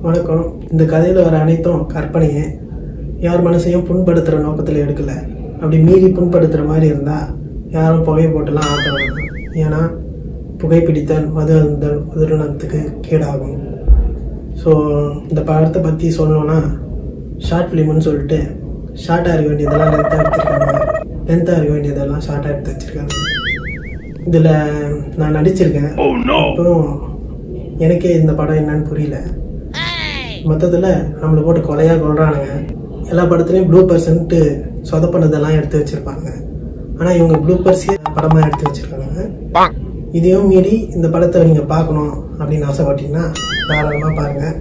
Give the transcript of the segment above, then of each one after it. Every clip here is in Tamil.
வணக்கம் இந்த கதையில் வர அனைத்தும் கற்பனையே யார் மனசையும் புண்படுத்துகிற நோக்கத்தில் எடுக்கல அப்படி மீறி புண்படுத்துகிற மாதிரி இருந்தால் யாரும் புகையை போட்டுலாம் ஆக்க வேண்டாம் ஏன்னா புகைப்பிடித்தல் மது அருந்தல் உதிரணத்துக்கு கேடாகும் ஸோ இந்த படத்தை பற்றி சொல்லணும்னா ஷார்ட் ஃபிலிம்னு சொல்லிட்டு ஷார்ட்டாக இருக்க வேண்டியதெல்லாம் லென்த்தாக எடுத்துருக்காங்க லென்த்தாக இருக்க வேண்டியதெல்லாம் ஷார்ட்டாக எடுத்து வச்சுருக்காங்க இதில் நான் நடிச்சிருக்கேன் அப்புறம் எனக்கே இந்த படம் என்னன்னு புரியல மொத்தத்தில் நம்மளை போட்டு கொலையாக கொள்றானுங்க எல்லா படத்துலையும் ப்ளூ பர்சன்ட்டு சொதப்பனதெல்லாம் எடுத்து வச்சிருப்பாங்க ஆனால் இவங்க ப்ளூ பர்ஸே படமாக எடுத்து வச்சிருக்காங்க இதையும் மீறி இந்த படத்தை நீங்கள் பார்க்கணும் அப்படின்னு ஆசைப்பட்டீங்கன்னா தாராளமாக பாருங்கள்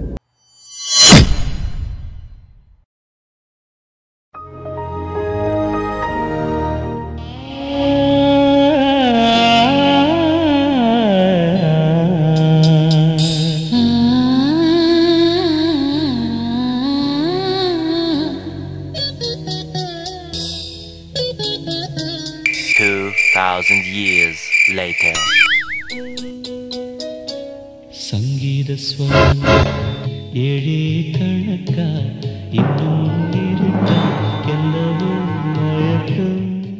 Two thousand years later. സംഗീത സ്വാമി ഏഴേ കണക്ക ഇന്നും ഇരുട്ടെല്ലവോ മയക്കം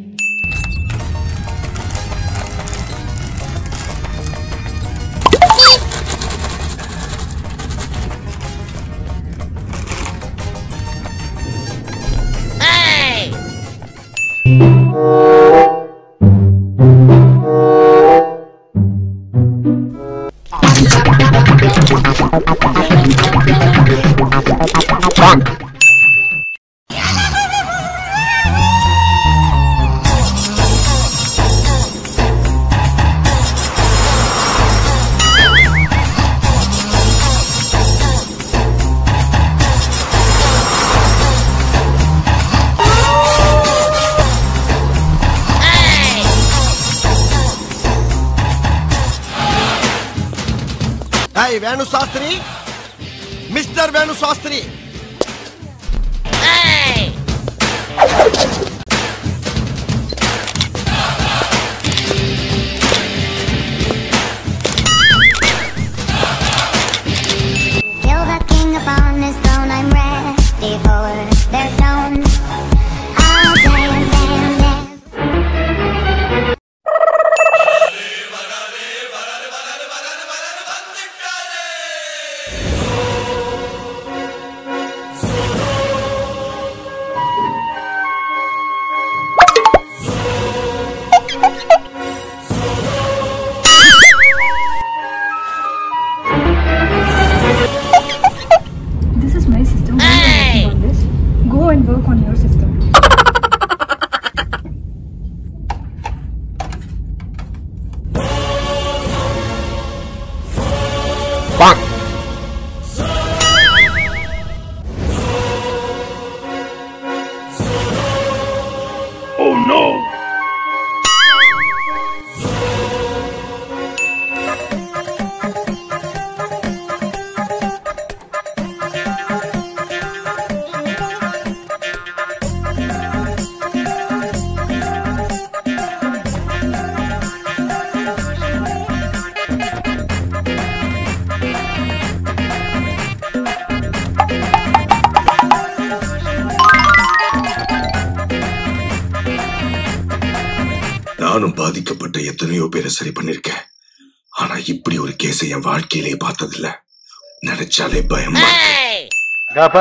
Hey, Venu Sastri. Mr. Venu Sastri. Kill the king upon his throne, I'm ready for their stones. I'll dance, dance, dance. This is my system. Why are you working on this? Go and work on your system. நானும் பாதிக்கப்பட்ட எத்தனையோ பேரை சரி பண்ணிருக்கேன் ஆனா இப்படி ஒரு கேஸை என் வாழ்க்கையிலே பார்த்ததில்ல நினைச்சாலே பயமா இருக்கு.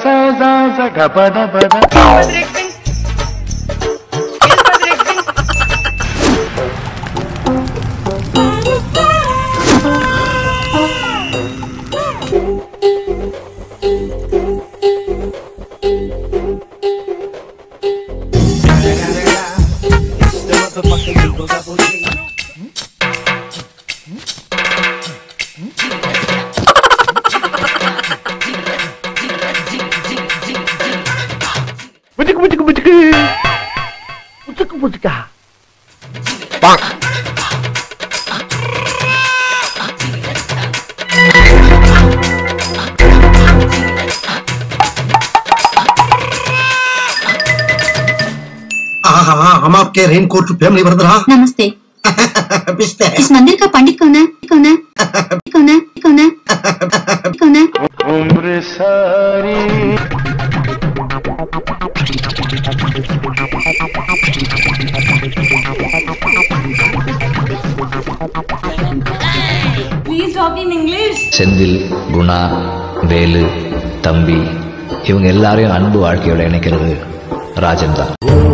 आहा, हम आपके रेन कोट फैमिली वर्दरा नमस्ते पिस्ते इस मंदिर का पंडित कौन है कौन है कौन है कौन है कौन है Please talk in English. Senthil Guna Velu தம்பி இவங்க எல்லாரையும் அன்பு வாழ்க்கையோட இணைக்கிறது ராஜன் தான்